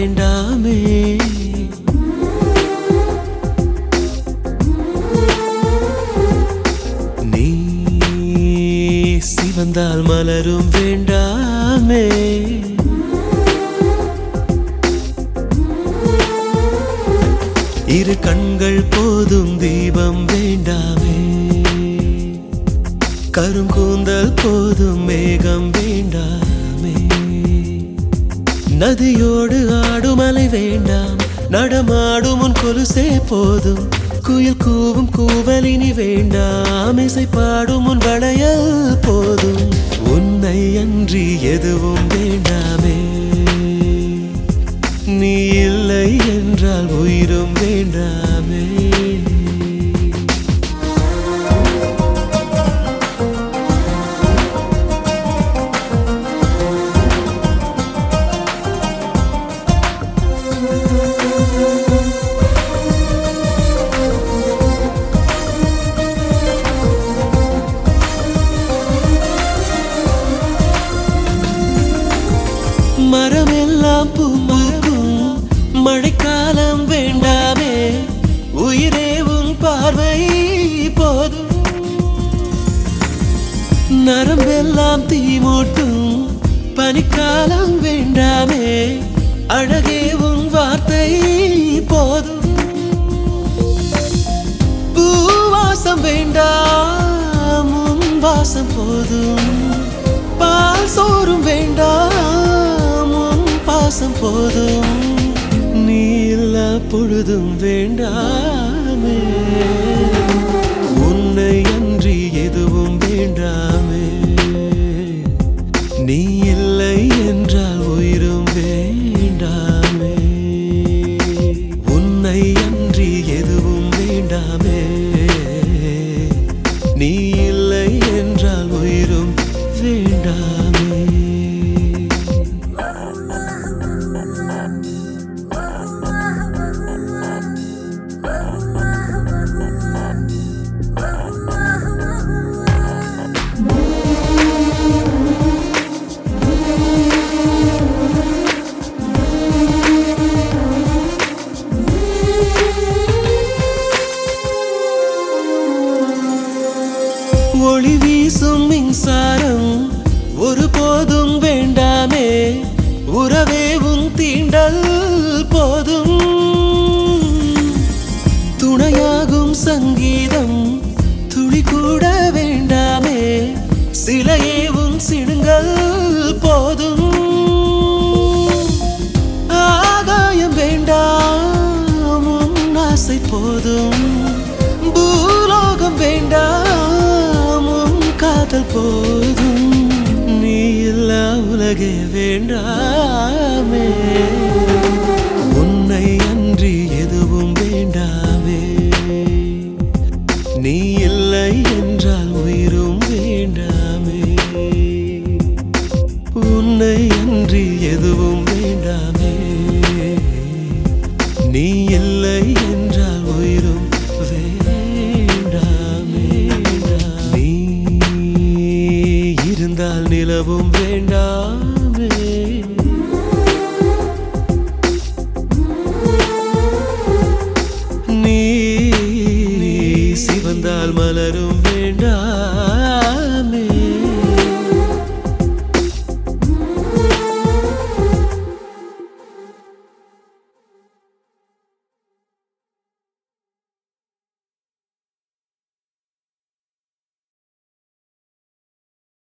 வேண்டாமே நீ சிவந்தால் மலரும் வேண்டாமே இரு கண்கள் போதும் தீபம் வேண்டாமே கருங்கூந்தல் போதும் மேகம் வேண்டாமே நதியோடு ஆடும் அலை வேண்டாம் நடமாடும் உன் கொலுசே போதும் குயில் கூவும் கூவலினி வேண்டாம் இசை பாடும் உன் வளையல் போதும் உன்னை அன்றி எதுவும் வேண்டாமே நீ இல்லை என்றால் உயிரும் வேண்டாமே மரமெல்லாம் பூமாகும் மழைக்காலம் வேண்டாமே உயிரே உன் பார்வை போதும் நரம்பெல்லாம் தீமூட்டும் பனிக்காலம் வேண்டாமே அழகே உன் வார்த்தை போதும் பூவாசம் வேண்டாம் உன் வாசம் போதும் பால் சோறும் வேண்டாம் உன் பாசம் போதும் நீ இல்லா பொழுதும் வேண்டாமே உன்னை அன்றி எதுவும் வேண்டாமே நீ இல்லை என்றால் உயிரும் வேண்டாமே உன்னை அன்றி எதுவும் வேண்டாமே நீ இல்லை என்றால் உயிரும் வேண்டாமே ஒளி வீசும் மின்சாரம் ஒருபோதும் வேண்டாமே உறவே உன் தீண்டல் போதும் துணையாகும் சங்கீதம் துளி கூட வேண்டாமே சிலையே உன் சிடுங்கள் போதும் ஆகாயம் வேண்டாம் உன் ஆசை போதும் பூலோகம் வேண்டாம் உன் காதல் போதும் நீ இல்லா உலகே வேண்டாமே உன்னை அன்றி எதுவும் வேண்டாமே நீ இல்லை என்றால் உயிரும் வேண்டாமே உன்னை அன்றி எதுவும் வேண்டாமே நீ இல்லை என்றால் உயிரும் வேண்டாமே நீ இருந்தால் நிலவும் வேண்டாமே நீ சிவந்தால் மலரும்